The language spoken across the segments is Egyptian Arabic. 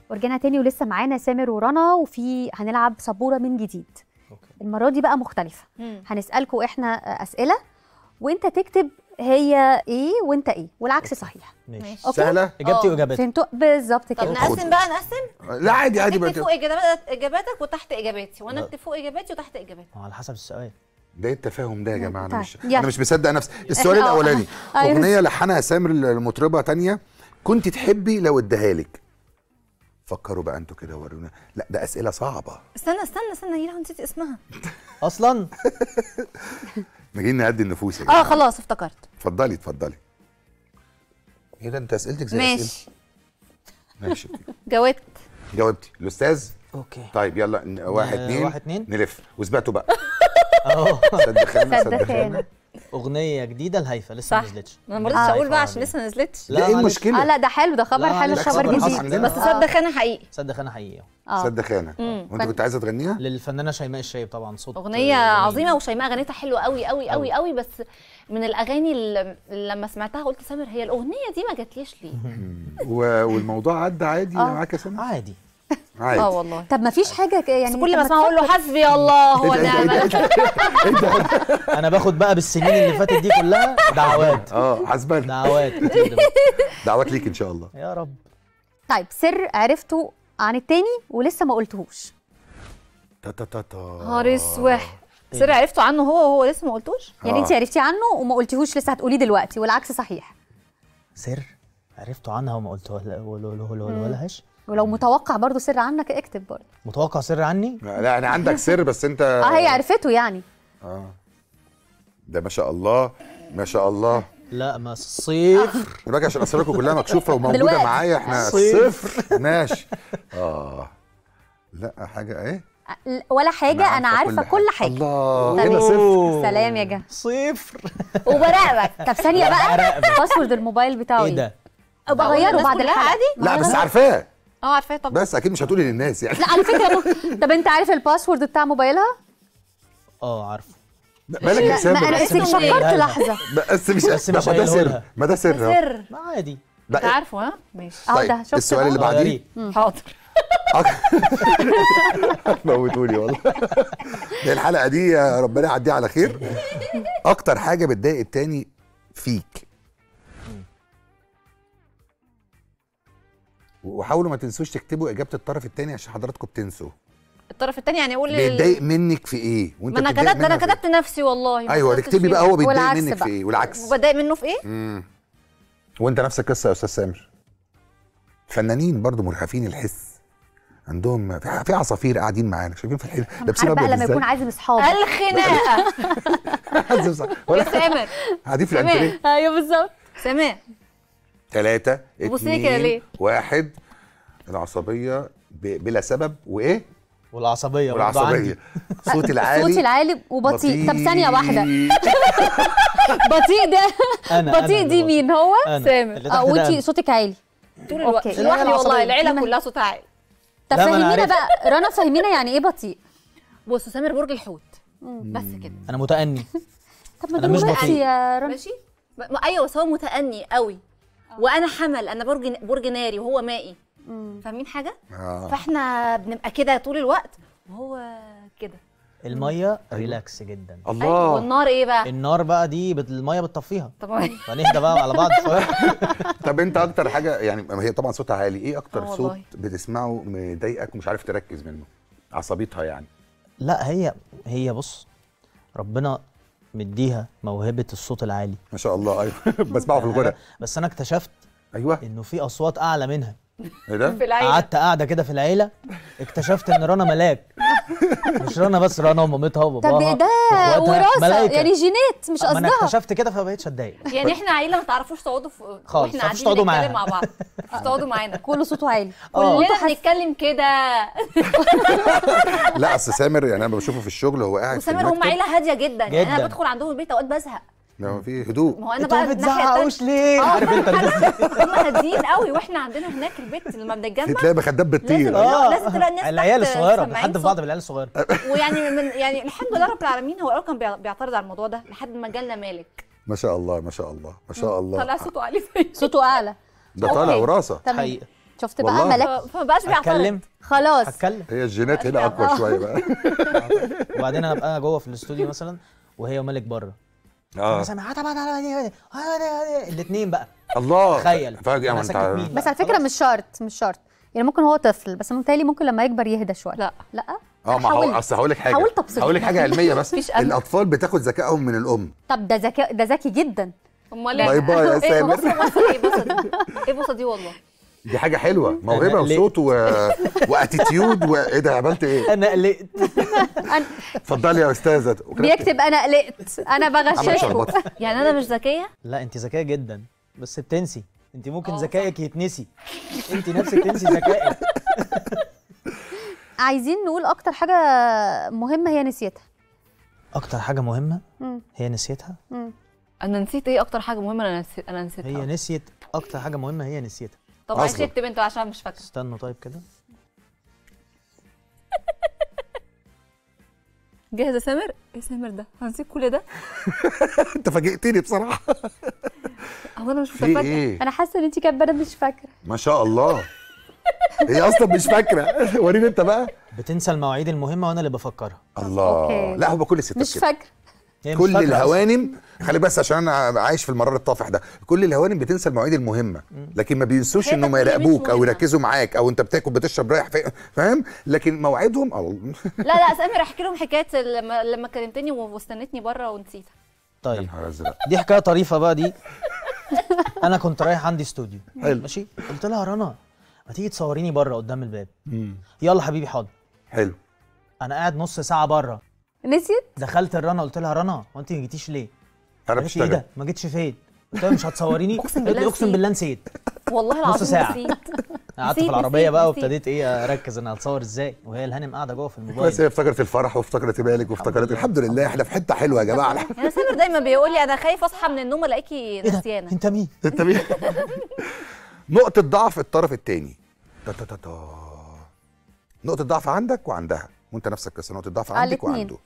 ورجعنا تاني ولسه معانا سامر ورنا وفي هنلعب سبوره من جديد اوكي المره دي بقى مختلفه مم. هنسالكم احنا اسئله وانت تكتب هي ايه وانت ايه والعكس صحيح ماشي ماشي. أوكي. سهله اجابتي آه. واجابتك فهمتوا بالظبط طب كده نقسم بقى نقسم لا عادي عادي اكتب بقى فوق اجابات اجاباتك وتحت اجاباتي وانا لا. اكتب فوق اجاباتي وتحت اجاباتي على حسب السؤال ده إيه التفاهم ده يا جماعه انا طيب، مش يلا. انا مش مصدق نفسي السؤال آه، الاولاني أيوة. اغنيه لحنها سامر المطربه تانية كنت تحبي لو اديها لك فكروا بقى انتوا كده ورونا لا ده اسئله صعبه استنى استنى استنى يلا نسيت اسمها اصلا محتاجين نهدي النفوس يا جماعه اه خلاص افتكرت اتفضلي اتفضلي ايه ده انت اسئلتك زي ماشي اسئلتي ماشي جاوبت جاوبتي الاستاذ اوكي طيب يلا ن- واحد آه، اتنين واحد اتنين. نلف واثبتوا بقى اهو صدخانه صدخانة. صدخانه اغنيه جديده لهيفا لسه صح ما نزلتش انا ما رضيتش آه. اقول بقى عشان لسه ما نزلتش لا ايه معلش. المشكله اه لا ده حلو ده خبر لا، حلو لا، خبر خبر خاص جديد عندنا. بس صدق انا حقيقي صدق انا حقيقي اه صدخانه مم. وانت كنت عايزه تغنيها للفنانه شيماء الشايب طبعا صوت اغنيه آه، جميل. عظيمه وشيماء اغنيتها حلوه قوي قوي قوي قوي بس من الاغاني اللي اللي لما سمعتها قلت سامر هي الاغنيه دي ما جاتليش ليه و- والموضوع عدى عادي آه. معاك يا سامر عادي عادي اه والله طب ما فيش حاجه ك- يعني بس كل طب ما اسمعها اقول له تفكر. حسبي الله إيه هو ده، إيه ده، إيه ده، نعم إيه ده، إيه ده؟ انا باخد بقى بالسنين اللي فاتت دي كلها دعوات اه حسبان دعوات كتير. دعوات ليك ان شاء الله يا رب طيب سر عرفته عن التاني ولسه ما قلتهوش تا تا تا تا نهار اسوح سر عرفته عنه هو وهو لسه ما قلتوش يعني آه. انت عرفتي عنه وما قلتيهوش لسه هتقوليه دلوقتي والعكس صحيح سر عرفته عنها وما قلتهولهاش ولو متوقع برضو سر عنك اكتب برضو متوقع سر عني لا انا عندك سر بس انت اه هي عرفته يعني اه ده ما شاء الله ما شاء الله لا ما صفر دلوقتي عشان اسراركم كلها مكشوفه وموجوده دلوقتي. معايا احنا صفر. صفر ماشي اه لا حاجه ايه ولا حاجه انا عارفه كل حاجه الله طب هنا إيه؟ صفر سلام يا جه صفر وبراقبك طب ثانيه بقى باسورد الموبايل بتاعه ايه ده ابقى معقولة غيره الناس بعد كلها الحلقه عادي؟ ما لا هو بس أنا- عارفاه اه عارفاه طبعا بس اكيد مش هتقولي للناس يعني لا على فكره مو... طب انت عارف الباسورد بتاع موبايلها؟ اه عارفه بالك يا لا ما انا سامر بس مش فكرت قايلها لها. لحظه بس مش بس مش ما ده قايله سر لها. ما ده سر أهو. سر ما عادي ده انت عارفه ها ماشي اهو طيب ده شفت السؤال بقى؟ اللي بعديه غريب. حاضر موتوني والله ده الحلقه دي يا ربنا يعديها على خير اكتر حاجه بتضايق التاني فيك وحاولوا ما تنسوش تكتبوا اجابه الطرف التاني عشان حضراتكم بتنسوا الطرف الثاني يعني اقول ال- بيتضايق منك في ايه وانت ما انا بتتضايق كتبت انا منها في إيه؟ كتبت نفسي والله ما ايوه كتبتش اكتبي بقى فيه. هو بيتضايق والعكس منك في بقى. ايه والعكس وبتضايق منه في ايه؟ امم وانت نفس القصه يا استاذ سامر فنانين برضو مرهفين الحس عندهم في في عصافير قاعدين معانا شايفين في الحين لابسين عارف بقى ابيض لما يكون ازاي عازم اصحابه الخناقه عازم صح. يا ولا سامر قاعدين في تمام. الانتريه ايوه بالظبط سامر ثلاثة بصي لي اتنين كده ليه؟ واحد العصبية ب... بلا سبب وايه؟ والعصبيه برضه عندي والعصبية صوت العالي صوتي العالي وبطيء طب ثانيه واحده بطيء. بطيء ده انا بطيء أنا دي اللي مين هو؟ أنا. سامر. اللي اه تحت ده وانتي أنا. صوتك عالي طول الوقت أوكي. لوحدي والله العصبية. العيله دي كلها صوتها عالي طب لا، ما أنا فهمينا عارف. بقى رنا فهمينا يعني ايه بطيء بصوا سامر برج الحوت بس كده انا متأني طب ما أنا مش دلوقتي بطيء. يا رنا ماشي ب- ما- ايوه بس هو متأني قوي وانا حمل انا برج برج ناري وهو مائي فاهمين حاجه آه. فاحنا بنبقى كده طول الوقت وهو كده الميه ريلاكس جدا أيوة. الله والنار ايه بقى النار بقى دي بت... الميه بتطفيها طبعا فنهدى بقى على بعض شويه طب انت اكتر حاجة يعني ما هي طبعا صوتها عالي ايه اكتر آه صوت والله. بتسمعه مضايقك ومش عارف تركز منه عصبيتها يعني لا هي هي بص ربنا مديها موهبه الصوت العالي ما شاء الله ايوه بسمعه في الغنى بس انا اكتشفت ايوه انه في اصوات اعلى منها ايه ده؟ في العيله قعدت قاعده كده في العيله اكتشفت ان رنا ملاك مش رنا بس رنا ومامتها طب وباباها ده وإخواتها وراثه ملايكة. يعني جينات مش ما انا قصدها اكتشفت كده فبقيتش اتضايق يعني احنا عيله ما تعرفوش تقعدوا في خالص، واحنا تعرفوش قاعدين تقعدوا بنتكلم معاها. مع بعض مش تقعدوا معانا كله صوته عالي آه. كلنا بنتكلم كده لا اصل سامر يعني انا بشوفه في الشغل هو قاعد في وسامر هم المكتب عيله هاديه جدا يعني انا جداً. بدخل عندهم البيت اوقات بزهق لو في هدوء ما هو انا انتوا بقى ما الناحيه بتزعقوش التانية ليه عارف انت هم هاديين قوي واحنا عندنا هناك البيت لما بنتجمع تلاقي مخدات بتطير لازم- آه. لازم تلاقي الناس العيال تحت الصغيره سامعين بنحد في صوت. بعض بالعيال الصغيره ويعني من يعني الحمد لله رب العالمين هو الاول كان بيع- بيعترض على الموضوع ده لحد ما جالنا مالك ما شاء الله ما شاء الله ما شاء الله طلع صوته عالي زي صوته اعلى ده طالع أوكي. وراثه تمام حقيقه شفت بقى والله. ملاك ف- فما بقاش بيعترض هتكلم خلاص هتكلم هي الجينات هنا اقوى شويه بقى وبعدين انا ابقى جوه في الاستوديو مثلا وهي ومالك بره اه سامع الاثنين بقى الله تخيل فجاه ما أنا انت ساكت مين؟ بس على فكره مش شرط مش شرط يعني ممكن هو طفل بس متهيألي ممكن لما يكبر يهدى شويه لا لا اه ما هو حاولت. اصل هقول لك حاجه حاولت أبسط. هقول لك حاجه علميه بس مفيش أمل. الاطفال بتاخد ذكائهم من الام طب ده ذكاء ده ذكي جدا امال باي ايه باي يا ايه سامر بص بص ايه بص دي ايه بص دي والله دي حاجه حلوه موهبه أنا ليه؟ وصوت و... واتيتيود وايه ده عملت ايه انا قلقت اتفضلي يا استاذه بيكتب انا قلقت انا عمل بغششه شخبطه يعني انا مش ذكيه لا انت ذكيه جدا بس بتنسي انت ممكن اه، ذكائك يتنسي انت نفسك تنسي ذكائك عايزين نقول اكتر حاجه مهمه هي نسيتها اكتر حاجه مهمه مم. هي نسيتها مم. انا نسيت ايه اكتر حاجه مهمه انا نسيت انا نسيتها هي نسيت اكتر حاجه مهمه هي نسيتها طب عايز أصلاً. تكتب انت عشان مش فاكره استنوا طيب كده جاهز يا سامر ايه سامر ده هنسيب كل ده انت فاجئتني بصراحه هو انا مش في متفاجئه ايه انا حاسه ان انت كاتبه انا مش فاكره ما شاء الله هي اصلا مش فاكره وريني انت بقى بتنسى المواعيد المهمه وانا اللي بفكرها الله أوكي. لا هو كل الستات مش كده فاكره هي مش كل فاكرة أصلاً. الهوانم خلي بس عشان انا عايش في المرار الطافح ده كل الهوانم بتنسى المواعيد المهمه لكن ما بينسوش هي انهم تقريباً مش يراقبوك او مهمة. يركزوا معاك او انت بتاكل بتشرب رايح فين فاهم لكن مواعيدهم الله لا لا سامر احكي لهم حكايه لما لما كلمتني واستنتني بره ونسيتها يا طيب نهار ازرق دي حكايه طريفه بقى دي انا كنت رايح عندي استوديو حلو. ماشي قلت لها رنا ما تيجي تصوريني بره قدام الباب يلا حبيبي حاضر حلو انا قاعد نص ساعه بره نسيت دخلت الرنا قلت لها رنا هو انت ما جيتيش ليه انا قالت لي ايه بشتغل ده ما جيتش فين قلت لها مش هتصوريني أقسم قالت لي بالله اقسم نسيت. بالله نسيت والله العظيم ساعة. نسيت قعدت نسيت، في العربيه نسيت، بقى نسيت. وابتديت ايه اركز انا هتصور ازاي وهي الهانم قاعده جوه في بس الموبايل هي افتكرت الفرح وافتكرت بالك وافتكرت الحمد لله احنا في حته حلوه يا جماعه يعني سامر دايما بيقول لي انا خايف اصحى من النوم الاقيكي ايه ده نسيانه انت مين انت مين نقطه ضعف الطرف الثاني تا تا تا تا. نقطه ضعف عندك وعندها وانت نفسك بس نقطه ضعف على عندك الاتنين. وعنده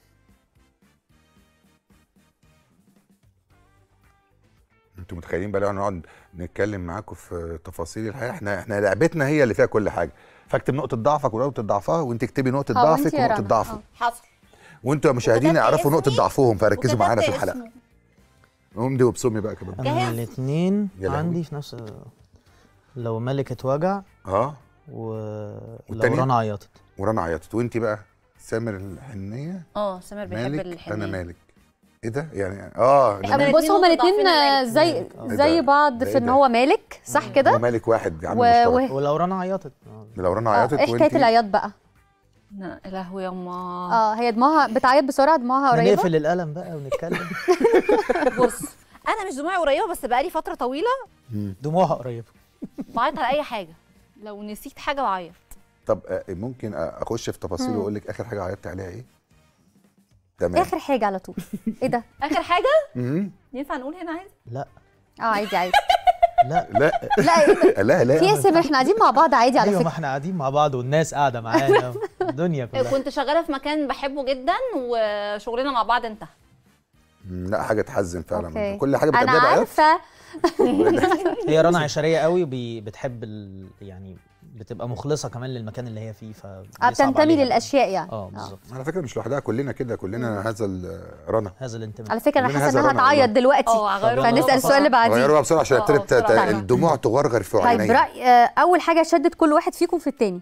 انتوا متخيلين بقى لو نقعد نتكلم معاكم في تفاصيل الحياه احنا احنا لعبتنا هي اللي فيها كل حاجه فاكتب نقطه ضعفك ونقطه ضعفها وانت اكتبي نقطه اه، ضعفك وانت يا ونقطه رنا. ضعفه اه. حصل وانتوا يا مشاهدين وكتبت اعرفوا نقطه اسمي ضعفهم فركزوا وكتبت معانا في اسمه. الحلقه امضي وابصمي بقى كمان انا جاهز؟ الاثنين يا لهوي. عندي في نفس لو ملك اتوجع اه ولو والتانية؟ رنا عيطت ورانا عيطت وانت بقى سامر الحنيه اه سامر بيحب مالك الحنيه انا مالك ايه ده يعني اه إحنا ده الاتنين بص هما نقطة الاثنين ضعفنا زي مالك. إيه زي ده؟ بعض ده في إيه ان ده؟ هو مالك صح هو كده مالك واحد عامل و- مشترك و- ولو رنا عيطت لو رنا اه، عيطت ايه وانت حكايه العياط بقى لا، يا لهوي يما اه هي دموعها بتعيط بسرعه دموعها قريبه نقفل القلم بقى ونتكلم بص انا مش دموعي قريبه بس بقالي فتره طويله دموعها قريبه بعيط على اي حاجه لو نسيت حاجه بعيط طب آه، ممكن آه، اخش في تفاصيل واقول لك اخر حاجه عيطت عليها ايه تمام اخر حاجه على طول ايه ده اخر حاجه مم. ينفع نقول هنا عايز لا اه عادي عادي لا لا لا إيه ده؟ لا لا في اسم احنا قاعدين مع بعض عادي على ايوه ما فكره احنا قاعدين مع بعض والناس قاعده معانا الدنيا كلها كنت شغاله في مكان بحبه جدا وشغلنا مع بعض انتهى مم، لا حاجه تحزن فعلا اوكي كل حاجه انا بتقابلها بعيط عارفه هي رنا عشريه قوي وبي- بتحب ال... يعني بتبقى مخلصه كمان للمكان اللي هي فيه ف آه، بتنتمي للاشياء يعني اه بالظبط على فكره مش لوحدها كلنا كده كلنا هذا ال- رنا هذا الانتماء على فكره انا كلنا حاسه هذا انها رنا هتعيط والله. دلوقتي اه هغيره طب فنسال السؤال اللي بعديه غيروها بسرعه عشان اه، ابتدت ت- ت- بسرعة. الدموع تغرغر في طيب عينيها رأي آه، اول حاجه شدت كل واحد فيكم في التاني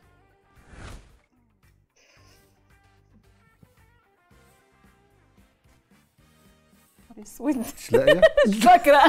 اسود مش لاقيه مش فاكره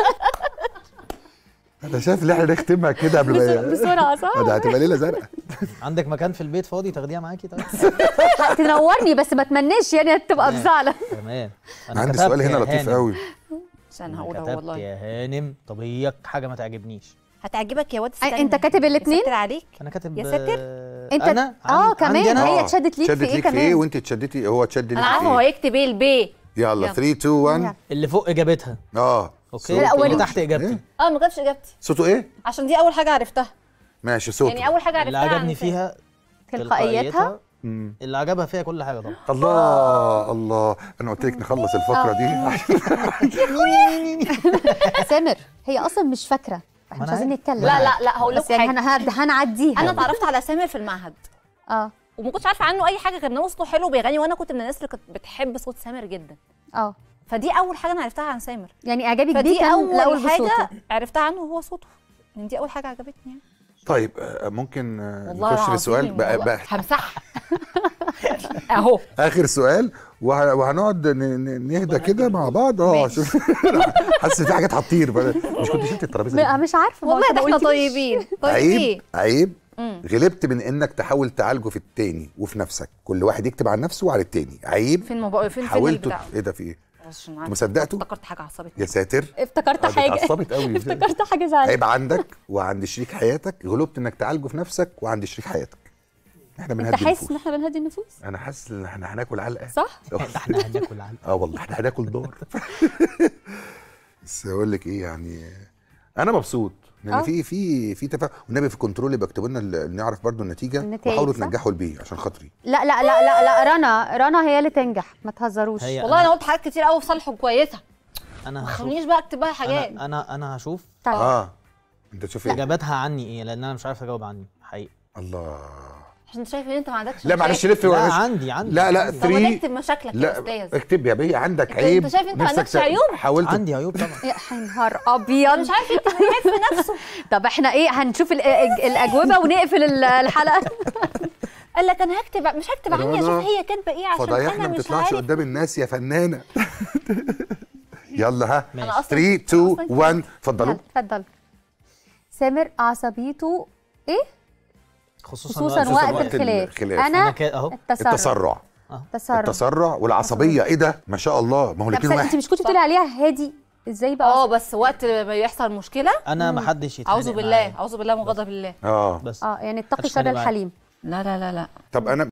انا شايف ان احنا نختمها كده قبل ما بسرعه صح ده هتبقى ليله زرقاء عندك مكان في البيت فاضي تاخديها معاكي طيب تنورني بس ما تمناش يعني تبقى بزعله تمام انا عندي كتبت سؤال هنا يا لطيف هانم. قوي عشان أنا هقولها كتبت والله يا هانم طب هي حاجه ما تعجبنيش هتعجبك يا واد أي- استنى. انت كاتب الاتنين؟ يسطر عليك انا كاتب يا ساتر. آه، انت انا اه عن- كمان عندي أنا هي آه، اتشدت ليك شدت في ايه ليك في ايه كمان وانت اتشدتي هو اتشد ليك انا عارفه في هو ايه يكتب ايه البي يلا يلا. 3 2 1 يلا. اللي فوق اجابتها اه اوكي لا، اللي أول- تحت اجابتي إيه؟ اه ما جابش اجابتي صوته ايه عشان دي اول حاجه عرفتها ماشي صوته يعني اول حاجه اللي عرفتها عجبني عن سامر. فيها تلقائيتها مم. اللي عجبها فيها كل حاجه طبعا الله الله انا قلت لك نخلص الفقره دي سامر هي اصلا مش فاكره احنا مش أنا عايزين عارف. نتكلم لا لا لا هقول بس لكم يعني حاجه هن- هن- هنعديها انا اتعرفت على سامر في المعهد اه وما كنتش عارفه عنه اي حاجه غير ان هو صوته حلو بيغني وانا كنت من الناس اللي كانت بتحب صوت سامر جدا اه فدي اول حاجه انا عرفتها عن سامر يعني اعجابك بيه فدي كان اول الاول حاجه بصوته عرفتها عنه هو صوته يعني دي اول حاجه عجبتني يعني طيب آه، ممكن آه، والله نخش في العظيم السؤال بقى, والله. بقى همسحها اهو اخر سؤال وه- وهنقعد ن- ن- نهدى كده مع بعض اه ماشي. عشان حاسس في حاجات هتطير فأنا- مش كنت شلت الترابيزه دي م- مش عارفه ما والله أنت ده ما احنا قلتليش. طيبين عيب طيبين عيب مم. غلبت من انك تحاول تعالجه في التاني وفي نفسك كل واحد يكتب عن نفسه وعن التاني عيب فين موبايل فين فين حاولت البتاع ايه ده في ايه عشان ما صدقته؟ افتكرت حاجه عصبتني يا ساتر افتكرت آه، دي حاجه اتعصبت قوي افتكرت حاجه زعلت عيب عندك وعند شريك حياتك غلبت انك تعالجه في نفسك وعند شريك حياتك احنا انت بنهدي حاسس النفوس ان احنا بنهدي النفوس انا حاسس ان احنا هناكل علقه صح ده احنا هناكل على اه والله احنا هناكل دار بس اقول لك ايه يعني انا مبسوط لان آه. في في في تفاهم والنبي في الكنترول اللي بيكتبوا لنا ال- نعرف برضو النتيجه النتائج، وحاولوا صح؟ تنجحوا البيه عشان خاطري لا لا لا لا لا رنا رنا هي اللي تنجح ما تهزروش هي والله انا قلت حاجات كتير قوي في صالحه كويسه انا ما هشوف تخلينيش بقى اكتب بقى حاجات انا انا انا هشوف طيب اه انت تشوف ايه اجاباتها عني ايه لان انا مش عارف اجاوب عني حقيقي الله عشان شايف ان انت ما عندكش لا معلش مشاكل. لف لا معلش. عندي عندي لا لا عندي. طب ما 3 تكتب مشاكلك يا لا استاذ اكتب يا بيه عندك أنت- عيب أنت شايف أنت ما نفسك عندكش ت- عيوب؟ حاولت عندي عيوب طبعا يا نهار ابيض مش عارف يكتب حاجات في نفسه طب احنا ايه هنشوف ال- الأج- الاجوبه ونقفل ال- الحلقه قال لك انا هكتب مش هكتب عني رنا، اشوف هي كاتبه ايه عشان فضايحنا انا ما مش بتطلعش عارف قدام الناس يا فنانه يلا ها ماشي. انا اصلا 3 2 أصلاً- 1 اتفضلوا يلا، اتفضل سامر عصبيته ايه خصوصا, خصوصا خصوصاً وقت وقت الخلاف الخلاف. انا انا كده اهو التسرع التسرع التسرع التسرع والعصبيه ايه ده ما شاء الله ما هو طب الاثنين انت واحد مش كنت بتقولي عليها هادي ازاي بقى اه بس وقت ما يحصل مشكله انا ما حدش يتخانق اعوذ بالله معايا. اعوذ بالله من غضب الله اه بس اه يعني اتقي محدش شر يتخانق معايا. الحليم لا لا لا لا طب انا